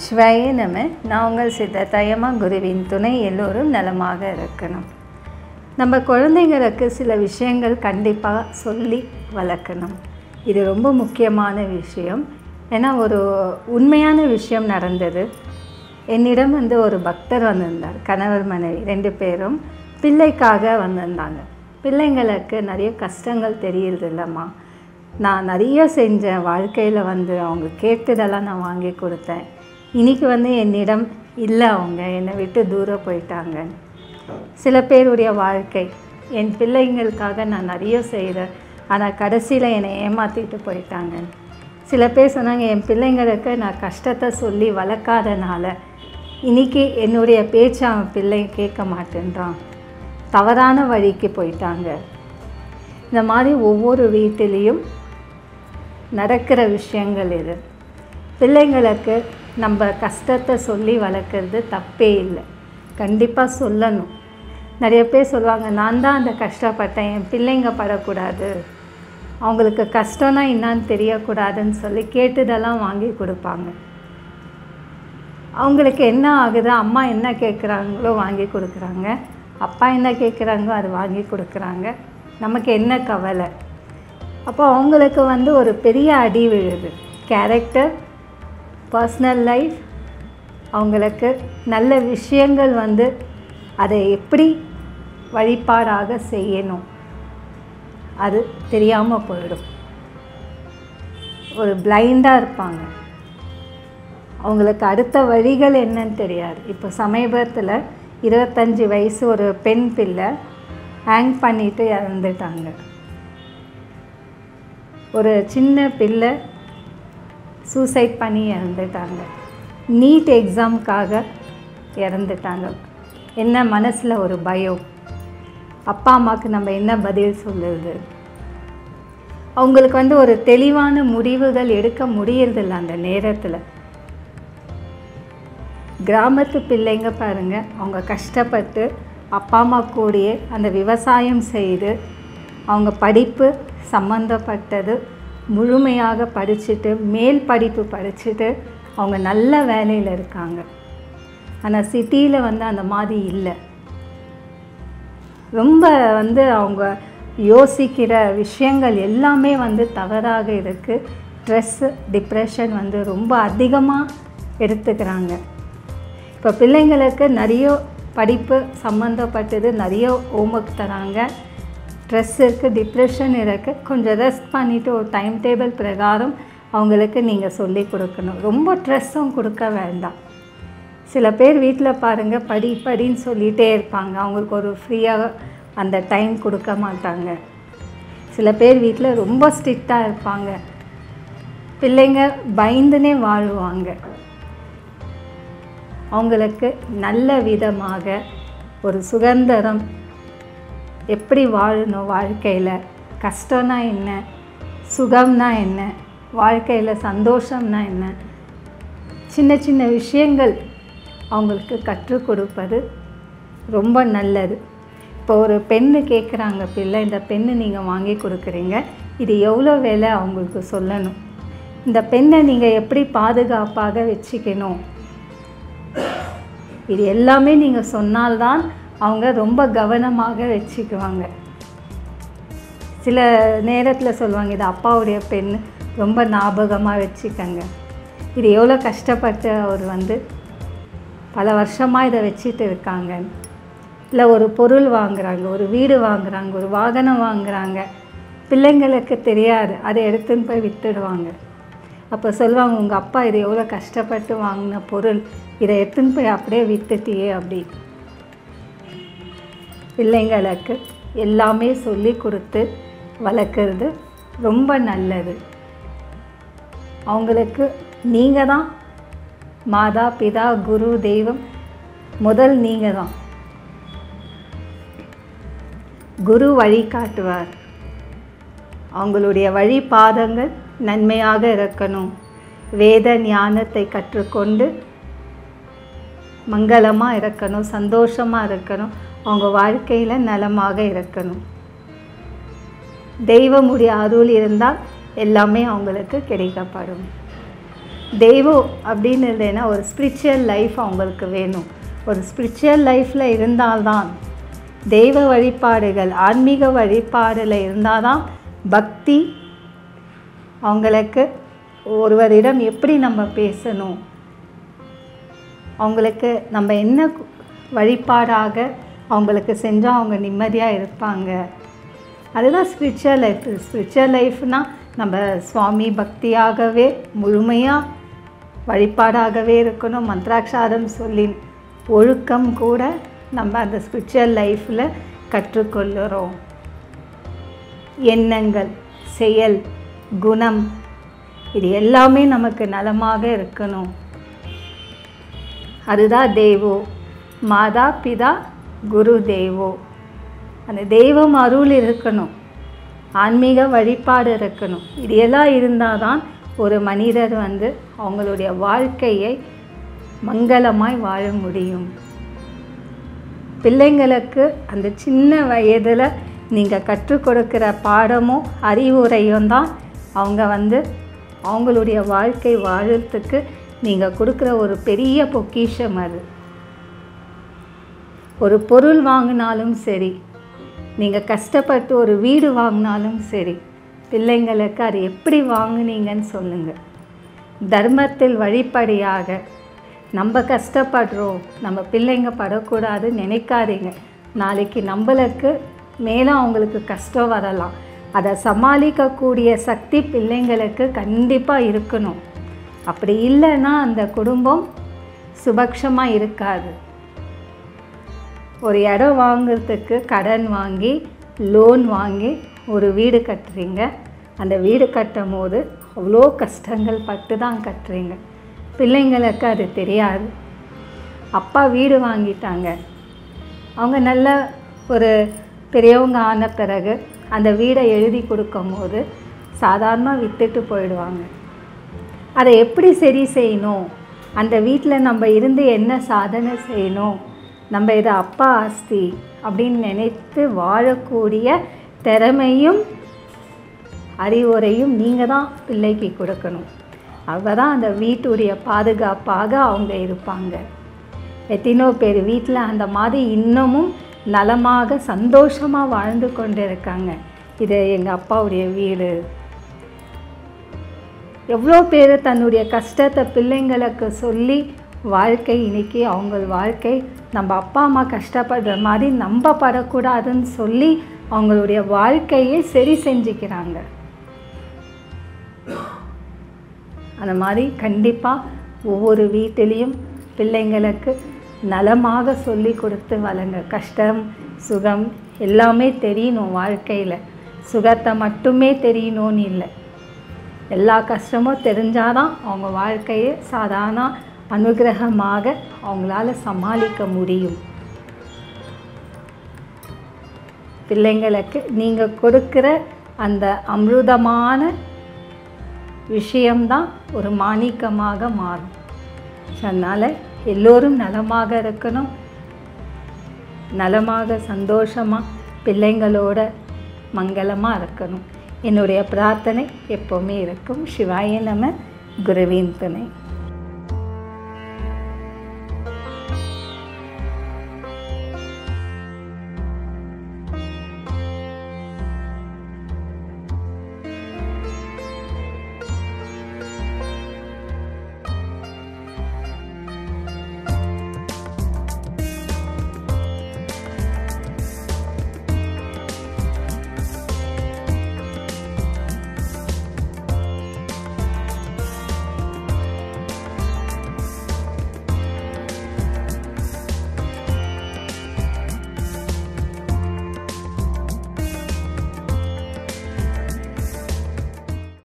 ஸ்வய நம நான் உங்கள் சித்த தயமா குருவின் துணை எல்லோரும் நலமாக இருக்கணும் நம்ம குழந்தைங்களுக்கு சில விஷயங்கள் கண்டிப்பாக சொல்லி வளர்க்கணும் இது ரொம்ப முக்கியமான விஷயம் ஏன்னா ஒரு உண்மையான விஷயம் நடந்தது என்னிடம் வந்து ஒரு பக்தர் வந்திருந்தார் கணவர் மனைவி ரெண்டு பேரும் பிள்ளைக்காக வந்திருந்தாங்க பிள்ளைங்களுக்கு நிறைய கஷ்டங்கள் தெரியுது இல்லைம்மா நான் நிறைய செஞ்சேன் வாழ்க்கையில் வந்து அவங்க கேட்டதெல்லாம் நான் வாங்கி கொடுத்தேன் இன்றைக்கி வந்து என்னிடம் இல்லை அவங்க என்னை விட்டு தூரம் போயிட்டாங்க சில பேருடைய வாழ்க்கை என் பிள்ளைங்களுக்காக நான் நிறைய செய்கிறேன் ஆனால் கடைசியில் என்னை ஏமாற்றிட்டு போயிட்டாங்க சில பேர் சொன்னாங்க என் பிள்ளைங்களுக்கு நான் கஷ்டத்தை சொல்லி வளர்க்காதனால இன்றைக்கி என்னுடைய பேச்சு அவன் பிள்ளை கேட்க மாட்டேன்றான் தவறான வழிக்கு போயிட்டாங்க இந்த மாதிரி ஒவ்வொரு வீட்டிலையும் நடக்கிற விஷயங்கள் இது பிள்ளைங்களுக்கு நம்ம கஷ்டத்தை சொல்லி வளர்க்குறது தப்பே இல்லை கண்டிப்பாக சொல்லணும் நிறைய பேர் சொல்லுவாங்க நான் தான் அந்த கஷ்டப்பட்டேன் என் பிள்ளைங்க படக்கூடாது அவங்களுக்கு கஷ்டம்னா என்னான்னு தெரியக்கூடாதுன்னு சொல்லி கேட்டுதெல்லாம் வாங்கி கொடுப்பாங்க அவங்களுக்கு என்ன ஆகுது அம்மா என்ன கேட்குறாங்களோ வாங்கி கொடுக்குறாங்க அப்பா என்ன கேட்குறாங்களோ அது வாங்கி கொடுக்குறாங்க நமக்கு என்ன கவலை அப்போ அவங்களுக்கு வந்து ஒரு பெரிய அடி விழுது கேரக்டர் பர்சனல் லைஃப் அவங்களுக்கு நல்ல விஷயங்கள் வந்து அதை எப்படி வழிபாடாக செய்யணும் அது தெரியாமல் போயிடும் ஒரு பிளைண்டாக இருப்பாங்க அவங்களுக்கு அடுத்த வழிகள் என்னன்னு தெரியாது இப்போ சமீபத்தில் இருபத்தஞ்சி வயசு ஒரு பெண் பிள்ளை ஹேங் பண்ணிட்டு இறந்துட்டாங்க ஒரு சின்ன பிள்ளை சூசைட் பண்ணி இறந்துட்டாங்க நீட் எக்ஸாமுக்காக இறந்துட்டாங்க என்ன மனசில் ஒரு பயம் அப்பா அம்மாவுக்கு நம்ம என்ன பதில் சொல்லுறது அவங்களுக்கு வந்து ஒரு தெளிவான முடிவுகள் எடுக்க முடியறதில்ல அந்த நேரத்தில் கிராமத்து பிள்ளைங்க பாருங்க அவங்க கஷ்டப்பட்டு அப்பா அம்மா கூடிய அந்த விவசாயம் செய்து அவங்க படிப்பு சம்மந்தப்பட்டது முழுமையாக படிச்சுட்டு மேல் படிப்பு படிச்சுட்டு அவங்க நல்ல வேலையில் இருக்காங்க ஆனால் சிட்டியில் வந்து அந்த மாதிரி இல்லை ரொம்ப வந்து அவங்க யோசிக்கிற விஷயங்கள் எல்லாமே வந்து தவறாக இருக்குது ஸ்ட்ரெஸ்ஸு டிப்ரெஷன் வந்து ரொம்ப அதிகமாக எடுத்துக்கிறாங்க இப்போ பிள்ளைங்களுக்கு நிறைய படிப்பு சம்மந்தப்பட்டது நிறைய ஹோம்ஒர்க் தராங்க ஸ்ட்ரெஸ் இருக்குது டிப்ரெஷன் இருக்குது கொஞ்சம் ரெஸ்ட் பண்ணிவிட்டு ஒரு டைம் டேபிள் பிரகாரம் அவங்களுக்கு நீங்கள் சொல்லி கொடுக்கணும் ரொம்ப ஸ்ட்ரெஸ்ஸும் கொடுக்க வேண்டாம் சில பேர் வீட்டில் பாருங்கள் படி படின்னு சொல்லிகிட்டே இருப்பாங்க அவங்களுக்கு ஒரு ஃப்ரீயாக அந்த டைம் கொடுக்க மாட்டாங்க சில பேர் வீட்டில் ரொம்ப ஸ்ட்ரிக்டாக இருப்பாங்க பிள்ளைங்க பயந்துனே வாழ்வாங்க அவங்களுக்கு நல்ல விதமாக ஒரு சுதந்திரம் எப்படி வாழணும் வாழ்க்கையில் கஷ்டம்னா என்ன சுகம்னா என்ன வாழ்க்கையில் சந்தோஷம்னா என்ன சின்ன சின்ன விஷயங்கள் அவங்களுக்கு கற்றுக் கொடுப்பது ரொம்ப நல்லது இப்போ ஒரு பெண்ணு கேட்குறாங்க பிள்ளை இந்த பெண்ணு நீங்கள் வாங்கி கொடுக்குறீங்க இது எவ்வளோ வேலை அவங்களுக்கு சொல்லணும் இந்த பெண்ணை நீங்கள் எப்படி பாதுகாப்பாக வச்சுக்கணும் இது எல்லாமே நீங்கள் சொன்னால்தான் அவங்க ரொம்ப கவனமாக வச்சுக்குவாங்க சில நேரத்தில் சொல்லுவாங்க இது அப்பாவுடைய பெண் ரொம்ப ஞாபகமாக வச்சுக்கங்க இது எவ்வளோ கஷ்டப்பட்டு அவர் வந்து பல வருஷமாக இதை வச்சுட்டு இருக்காங்க இல்லை ஒரு பொருள் வாங்குறாங்க ஒரு வீடு வாங்குறாங்க ஒரு வாகனம் வாங்குறாங்க பிள்ளைங்களுக்கு தெரியாது அதை எடுத்துன்னு போய் விட்டுடுவாங்க அப்போ சொல்லுவாங்க உங்கள் அப்பா இதை எவ்வளோ கஷ்டப்பட்டு வாங்கின பொருள் இதை எடுத்துன்னு போய் அப்படியே விட்டுட்டியே அப்படி பிள்ளைங்களுக்கு எல்லாமே சொல்லி கொடுத்து வளர்க்குறது ரொம்ப நல்லது அவங்களுக்கு நீங்கள் தான் மாதா பிதா குரு தெய்வம் முதல் நீங்கள் தான் குரு வழி காட்டுவார் அவங்களுடைய வழிபாதங்கள் நன்மையாக இருக்கணும் வேத ஞானத்தை கற்றுக்கொண்டு மங்களமாக இருக்கணும் சந்தோஷமாக இருக்கணும் அவங்க வாழ்க்கையில் நலமாக இருக்கணும் தெய்வமுடைய அருள் இருந்தால் எல்லாமே அவங்களுக்கு கிடைக்கப்படும் தெய்வம் அப்படின்னு இல்லைன்னா ஒரு ஸ்பிரிச்சுவல் லைஃப் அவங்களுக்கு வேணும் ஒரு ஸ்பிரிச்சுவல் லைஃப்பில் இருந்தால்தான் தெய்வ வழிபாடுகள் ஆன்மீக வழிபாடில் இருந்தால் தான் பக்தி அவங்களுக்கு ஒருவரிடம் எப்படி நம்ம பேசணும் அவங்களுக்கு நம்ம என்ன கு- வழிபாடாக அவங்களுக்கு செஞ்சால் அவங்க நிம்மதியாக இருப்பாங்க அதுதான் ஸ்பிரிச்சுவல் லைஃப் ஸ்பிரிச்சுவல் லைஃப்னால் நம்ம சுவாமி பக்தியாகவே முழுமையாக வழிபாடாகவே இருக்கணும் மந்த்ராட்சாரம் சொல்லி ஒழுக்கம் கூட நம்ம அந்த ஸ்பிரிச்சுவல் லைஃப்பில் கற்றுக்கொள்ளுறோம் எண்ணங்கள் செயல் குணம் இது எல்லாமே நமக்கு நலமாக இருக்கணும் அதுதான் தேவோ மாதா பிதா குரு தேவோ அந்த தெய்வம் அருள் இருக்கணும் ஆன்மீக வழிபாடு இருக்கணும் இது எல்லாம் இருந்தால் தான் ஒரு மனிதர் வந்து அவங்களுடைய வாழ்க்கையை மங்களமாய் வாழ முடியும் பிள்ளைங்களுக்கு அந்த சின்ன வயதில் நீங்கள் கற்றுக் கொடுக்கிற பாடமும் அறிவுரையும் தான் அவங்க வந்து அவங்களுடைய வாழ்க்கை வாழறதுக்கு நீங்கள் கொடுக்குற ஒரு பெரிய பொக்கிஷம் அது ஒரு பொருள் வாங்கினாலும் சரி நீங்கள் கஷ்டப்பட்டு ஒரு வீடு வாங்கினாலும் சரி பிள்ளைங்களுக்கு அது எப்படி வாங்குனீங்கன்னு சொல்லுங்கள் தர்மத்தில் வழிப்படியாக நம்ம கஷ்டப்படுறோம் நம்ம பிள்ளைங்க படக்கூடாதுன்னு நினைக்காதீங்க நாளைக்கு நம்மளுக்கு மேலே அவங்களுக்கு கஷ்டம் வரலாம் அதை சமாளிக்கக்கூடிய சக்தி பிள்ளைங்களுக்கு கண்டிப்பாக இருக்கணும் அப்படி இல்லைன்னா அந்த குடும்பம் சுபக்ஷமாக இருக்காது ஒரு இடம் வாங்குறதுக்கு கடன் வாங்கி லோன் வாங்கி ஒரு வீடு கட்டுறீங்க அந்த வீடு கட்டும் போது அவ்வளோ கஷ்டங்கள் பட்டு தான் கட்டுறீங்க பிள்ளைங்களுக்கு அது தெரியாது அப்பா வீடு வாங்கிட்டாங்க அவங்க நல்ல ஒரு பெரியவங்க ஆன பிறகு அந்த வீடை எழுதி கொடுக்கும்போது சாதாரணமாக விற்றுட்டு போயிடுவாங்க அதை எப்படி சரி செய்யணும் அந்த வீட்டில் நம்ம இருந்து என்ன சாதனை செய்யணும் நம்ம இதை அப்பா ஆஸ்தி அப்படின்னு நினைத்து வாழக்கூடிய திறமையும் அறிவுரையும் நீங்கள் தான் பிள்ளைக்கு கொடுக்கணும் அவ தான் அந்த வீட்டுடைய பாதுகாப்பாக அவங்க இருப்பாங்க எத்தனோ பேர் வீட்டில் அந்த மாதிரி இன்னமும் நலமாக சந்தோஷமாக வாழ்ந்து கொண்டு இருக்காங்க இது எங்கள் அப்பாவுடைய வீடு எவ்வளோ பேர் தன்னுடைய கஷ்டத்தை பிள்ளைங்களுக்கு சொல்லி வாழ்க்கை இன்னைக்கு அவங்க வாழ்க்கை நம்ம அப்பா அம்மா கஷ்டப்படுற மாதிரி நம்ம படக்கூடாதுன்னு சொல்லி அவங்களுடைய வாழ்க்கையை சரி செஞ்சுக்கிறாங்க அந்த மாதிரி கண்டிப்பாக ஒவ்வொரு வீட்டிலையும் பிள்ளைங்களுக்கு நலமாக சொல்லி கொடுத்து வளங்க கஷ்டம் சுகம் எல்லாமே தெரியணும் வாழ்க்கையில் சுகத்தை மட்டுமே தெரியணும்னு இல்லை எல்லா கஷ்டமும் தெரிஞ்சாதான் அவங்க வாழ்க்கையை சாதாரண அனுகிரகமாக அவங்களால சமாளிக்க முடியும் பிள்ளைங்களுக்கு நீங்கள் கொடுக்குற அந்த அமிர்தமான விஷயம்தான் ஒரு மாணிக்கமாக மாறும் ஸோ அதனால் எல்லோரும் நலமாக இருக்கணும் நலமாக சந்தோஷமாக பிள்ளைங்களோட மங்களமாக இருக்கணும் என்னுடைய பிரார்த்தனை எப்போவுமே இருக்கும் சிவாய நம குருவின் துணை